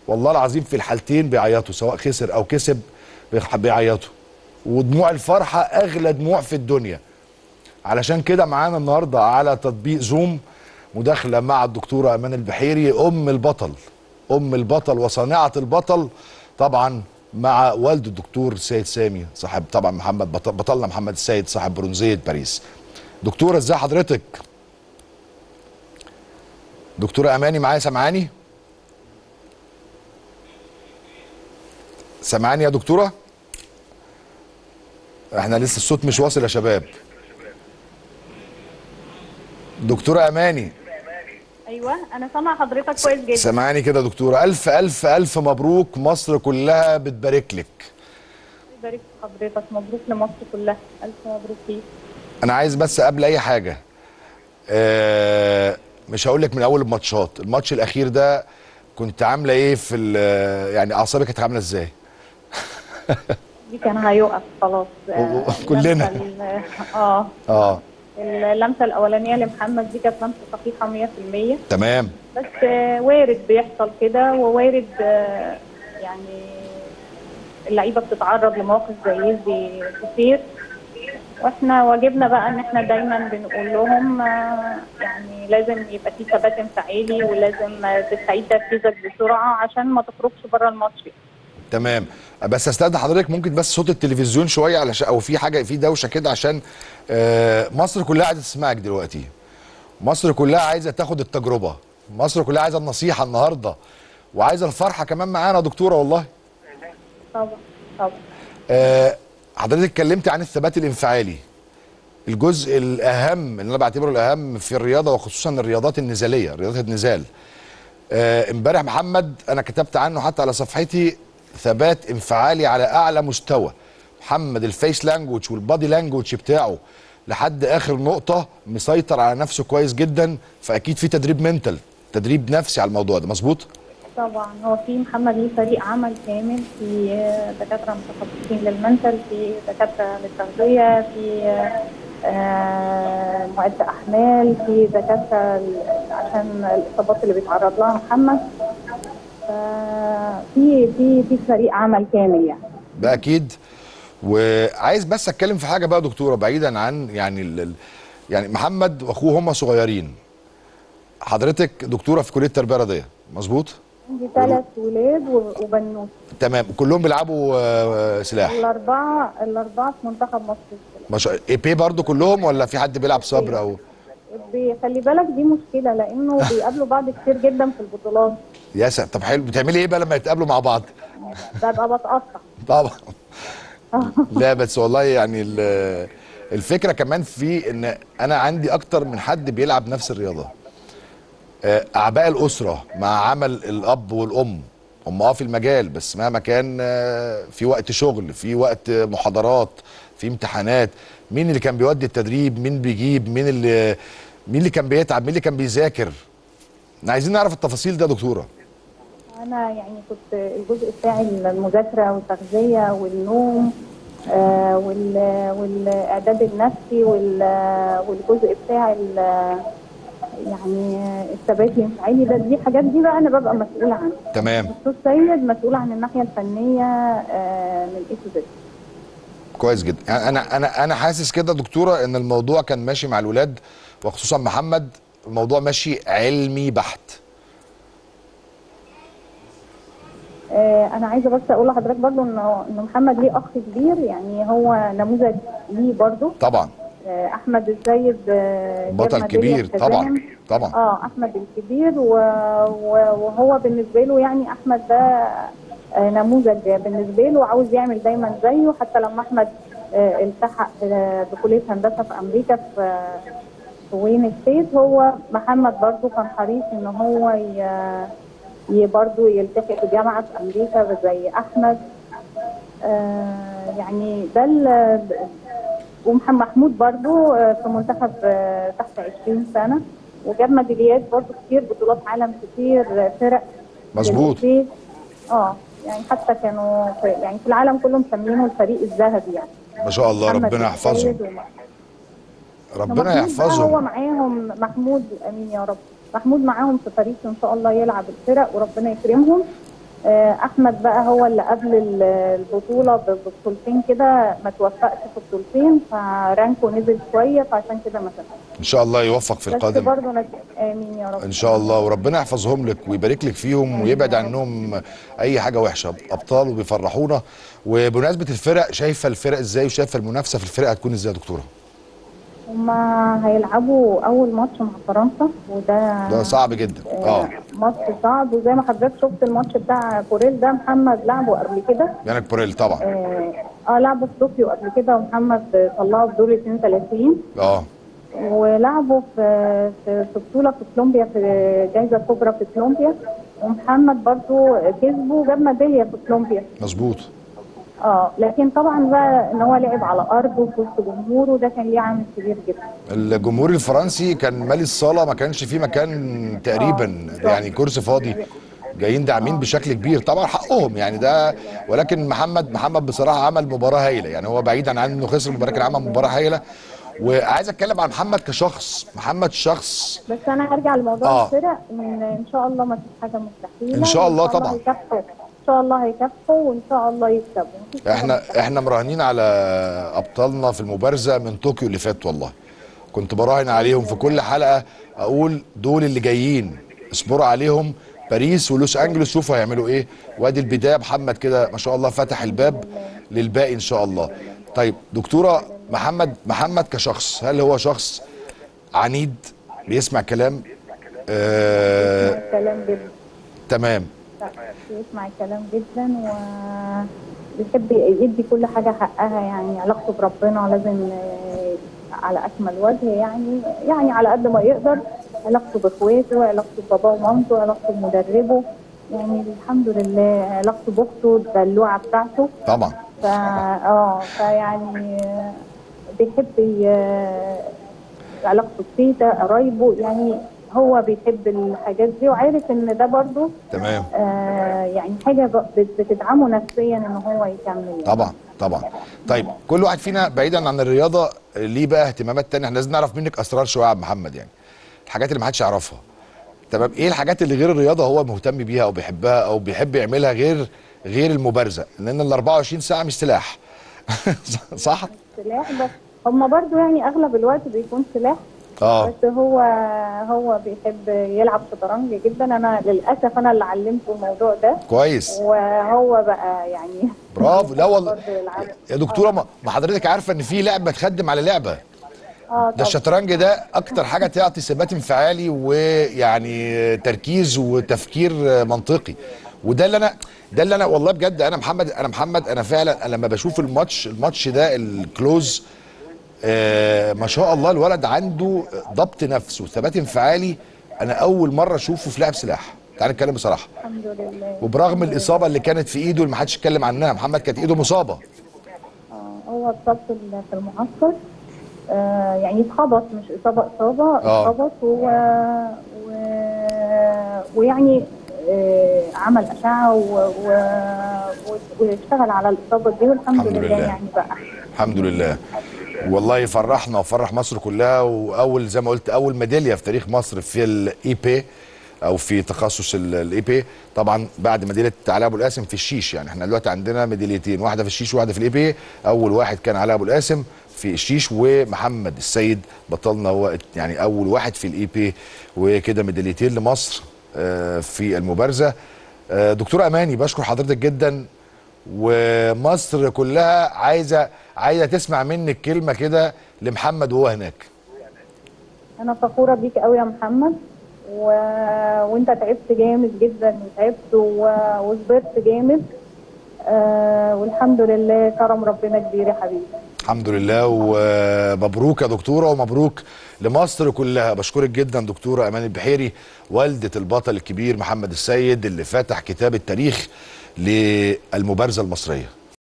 والله العظيم في الحالتين بيعيطوا سواء خسر او كسب بيخ- بيعيطوا ودموع الفرحه اغلى دموع في الدنيا علشان كده معانا النهارده على تطبيق زوم مداخله مع الدكتوره امان البحيري ام البطل ام البطل وصانعه البطل طبعا مع والد الدكتور سيد سامي صاحب طبعا محمد بطل بطلنا محمد السيد صاحب برونزيه باريس دكتوره ازي حضرتك دكتوره اماني معايا سامعاني سامعاني يا دكتوره احنا لسه الصوت مش واصل يا شباب دكتوره اماني ايوه انا سامعه حضرتك كويس جدا سامعاني كده يا دكتوره الف الف الف مبروك مصر كلها بتبارك لك يبارك في حضرتك مبروك لمصر كلها الف مبروك ليك انا عايز بس قبل اي حاجه آه مش هقول لك من اول الماتشات الماتش الاخير ده كنت عامله ايه في ال- يعني اعصابك كانت عامله ازاي دي كان هيقف خلاص و- و- كلنا. اللمسة ال- اه اه اللمسه الاولانيه لمحمد دي كانت لمسه صحيحه 100% تمام بس آه، وارد بيحصل كده ووارد آه، يعني اللعيبه بتتعرض لمواقف زي دي كتير واحنا واجبنا بقى ان احنا دايما بنقول لهم آه، يعني لازم يبقى في ثبات انفعالي ولازم آه، تستعيد تركيزك بسرعه عشان ما تخرجش بره الماتش تمام بس استاذن حضرتك ممكن بس صوت التلفزيون شويه علشان او في حاجه في دوشه كده عشان آه مصر كلها عايزه تسمعك دلوقتي مصر كلها عايزه تاخد التجربه مصر كلها عايزه النصيحه النهارده وعايزه الفرحه كمان معانا يا دكتوره والله طبعا طبعا آه حضرتك اتكلمت عن الثبات الانفعالي الجزء الاهم اللي انا بعتبره الاهم في الرياضه وخصوصا الرياضات النزاليه رياضات النزال آه، امبارح محمد انا كتبت عنه حتى على صفحتي ثبات انفعالي على اعلى مستوى محمد الفيس لانجوج والبادي لانجوج بتاعه لحد اخر نقطه مسيطر على نفسه كويس جدا فاكيد في تدريب منتال تدريب نفسي على الموضوع ده مظبوط طبعا هو في محمد ليه فريق عمل كامل في آه، دكاتره متخصصين للمنتل في دكاتره للتغذيه في آه، معد احمال في دكاتره ل- عشان الاصابات اللي بيتعرض لها محمد في في في فريق عمل كامل يعني ده اكيد وعايز بس اتكلم في حاجه بقى يا دكتوره بعيدا عن يعني ال ال- يعني محمد واخوه هم صغيرين حضرتك دكتوره في كليه التربيه الرياضيه مظبوط عندي ثلاث ولاد و- وبنوت تمام كلهم بيلعبوا آه، سلاح الاربعه الاربعه في منتخب مصر ما شاء اي بي برضو كلهم ولا في حد بيلعب صبر او بي- خلي بالك دي مشكله لانه بيقابلوا بعض كتير جدا في البطولات يا سلام طب حلو بتعملي ايه بقى لما يتقابلوا مع بعض ببقى بتقطع طبعا لا بس والله يعني ال- الفكره كمان في ان انا عندي اكتر من حد بيلعب نفس الرياضه آه، اعباء الاسره مع عمل الاب والام هم اه في المجال بس مهما كان آه، في وقت شغل في وقت محاضرات في امتحانات مين اللي كان بيودي التدريب مين بيجيب مين اللي مين اللي كان بيتعب مين اللي كان بيذاكر عايزين نعرف التفاصيل ده يا دكتوره انا يعني كنت الجزء بتاعي المذاكره والتغذيه والنوم آه وال- والاعداد النفسي وال- والجزء بتاع ال- يعني الثبات الانفعالي ده دي حاجات دي بقى انا ببقى مسؤوله عنها تمام دكتور سيد مسؤول عن الناحيه الفنيه آه من اي تو زد كويس جدا يعني انا انا انا حاسس كده دكتوره ان الموضوع كان ماشي مع الولاد وخصوصا محمد الموضوع ماشي علمي بحت آه، انا عايزه بس اقول لحضرتك برضو انه انه محمد ليه اخ كبير يعني هو نموذج ليه برضو طبعا آه، احمد السيد آه، جاب بطل ميدالية كبير حزام. طبعا طبعا اه احمد الكبير و... و... وهو بالنسبه له يعني احمد ده آه، نموذج بالنسبه له وعاوز يعمل دايما زيه حتى لما احمد آه، التحق آه، بكليه هندسه في امريكا في في وين ستيت هو محمد برضو كان حريص ان هو ي... ي- برضو يلتحق بجامعه في امريكا زي احمد آه، يعني ده ال- ومحمد محمود برضو آه، في منتخب آه، تحت 20 سنه وجاب ميداليات برضو كتير بطولات عالم كتير آه، فرق مظبوط للبيت. اه يعني حتى كانوا في يعني في العالم كله مسمينه الفريق الذهبي يعني ما شاء الله محمد ربنا يحفظهم السيد وم- ربنا محمود بقى هو يحفظهم معاهم محمود امين يا رب محمود معاهم في باريس ان شاء الله يلعب الفرق وربنا يكرمهم آه، احمد بقى هو اللي قبل ال- البطوله ب- ببطولتين كده ما توفقش في البطولتين فرانكو نزل شويه فعشان كده ما سافرش ان شاء الله يوفق في بس القادم برضه انا امين يا رب ان شاء الله وربنا يحفظهم لك ويبارك لك فيهم ويبعد عنهم اي حاجه وحشه ابطال وبيفرحونا وبمناسبه الفرق شايفه الفرق ازاي وشايفه المنافسه في الفرق هتكون ازاي يا دكتوره هما هيلعبوا اول ماتش مع فرنسا وده ده صعب جدا اه ماتش صعب وزي ما حضرتك شفت الماتش بتاع كوريل ده محمد لعبه قبل كده يانك بوريل طبعا اه آه، لعبه في طوكيو قبل كده ومحمد طلعه في دور 32 اه ولعبوا في في في بطوله في كولومبيا في جائزه كبرى في كولومبيا ومحمد برضو كسبه وجاب ميداليه في كولومبيا مظبوط اه لكن طبعا بقى ان هو لعب على ارضه في وسط جمهوره ده كان ليه عامل كبير جدا الجمهور الفرنسي كان مالي الصاله ما كانش فيه مكان تقريبا آه. يعني كرسي فاضي جايين داعمين بشكل كبير طبعا حقهم يعني ده ولكن محمد محمد بصراحه عمل مباراه هايله يعني هو بعيدا عن انه خسر المباراه كان عمل مباراه هايله وعايز اتكلم عن محمد كشخص محمد شخص بس انا هرجع لموضوع آه. آه. الفرق ان ان شاء الله ما فيش حاجه مستحيله إن شاء الله وإن طبعا. هيكافحوا ان شاء الله هيكافحوا وان شاء الله يكسبوا مفيش حاجة احنا مستحيلة. احنا مراهنين على ابطالنا في المبارزه من طوكيو اللي فات والله كنت براهن عليهم في كل حلقه اقول دول اللي جايين اصبروا عليهم باريس ولوس انجلوس شوفوا هيعملوا ايه وادي البدايه محمد كده ما شاء الله فتح الباب للباقي ان شاء الله طيب دكتوره محمد محمد كشخص هل هو شخص عنيد بيسمع كلام آه الكلام جدا تمام بيسمع الكلام جدا و بيحب يدي كل حاجة حقها يعني علاقته بربنا لازم آه، على أكمل وجه يعني يعني على قد ما يقدر علاقته بإخواته علاقته بباباه ومامته علاقته بمدربه يعني الحمد لله علاقته بأخته الدلوعة بتاعته طبعا فا اه فيعني آه، بيحب ي- علاقته بتيتا قرايبه يعني هو بيحب الحاجات دي وعارف ان ده برضه تمام آه يعني حاجه ب- بت- بتدعمه نفسيا ان هو يكمل يعني. طبعا طبعا طيب كل واحد فينا بعيدا عن الرياضه ليه بقى اهتمامات تانية احنا لازم نعرف منك اسرار شويه يا عبد محمد يعني الحاجات اللي ما حدش يعرفها تمام ايه الحاجات اللي غير الرياضه هو مهتم بيها او بيحبها او بيحب يعملها غير غير المبارزه لان ال 24 ساعه مش سلاح صح سلاح بس هم برضو يعني اغلب الوقت بيكون سلاح اه بس هو هو بيحب يلعب شطرنج جدا انا للاسف انا اللي علمته الموضوع ده كويس وهو بقى يعني برافو لا والله برضو يلعب. يا دكتوره ما ما حضرتك عارفه ان في لعبه تخدم على لعبه اه ده طبعا الشطرنج ده اكتر حاجه تعطي ثبات انفعالي ويعني تركيز وتفكير منطقي وده اللي انا ده اللي انا والله بجد انا محمد انا محمد انا فعلا أنا لما بشوف الماتش الماتش ده الكلوز آه ما شاء الله الولد عنده ضبط نفس وثبات انفعالي انا اول مره اشوفه في لعب سلاح تعال نتكلم بصراحه الحمد لله وبرغم الاصابه اللي كانت في ايده اللي ما حدش اتكلم عنها محمد كانت ايده مصابه آه، هو اتصاب في ال- في المعسكر آه يعني اتخبط مش اصابه اصابه آه. اتخبط و... و... ويعني آه عمل اشعه و... و... و... واشتغل على الاصابه دي والحمد الحمد لله, لله. يعني بقى الحمد لله والله يفرحنا وفرح مصر كلها واول زي ما قلت اول ميداليه في تاريخ مصر في الاي بي او في تخصص الاي بي طبعا بعد ميداليه علاء ابو القاسم في الشيش يعني احنا دلوقتي عندنا ميداليتين واحده في الشيش وواحده في الاي بي اول واحد كان علاء ابو القاسم في الشيش ومحمد السيد بطلنا هو يعني اول واحد في الاي بي وكده ميداليتين لمصر آه، في المبارزه آه، دكتور اماني بشكر حضرتك جدا ومصر كلها عايزه عايزه تسمع منك كلمه كده لمحمد وهو هناك انا فخوره بيك قوي يا محمد و... وانت تعبت جامد جدا وتعبت و... وصبرت جامد آه والحمد لله كرم ربنا كبير يا حبيبي الحمد لله ومبروك يا دكتوره ومبروك لمصر كلها بشكرك جدا دكتوره امان البحيري والده البطل الكبير محمد السيد اللي فتح كتاب التاريخ للمبارزه المصريه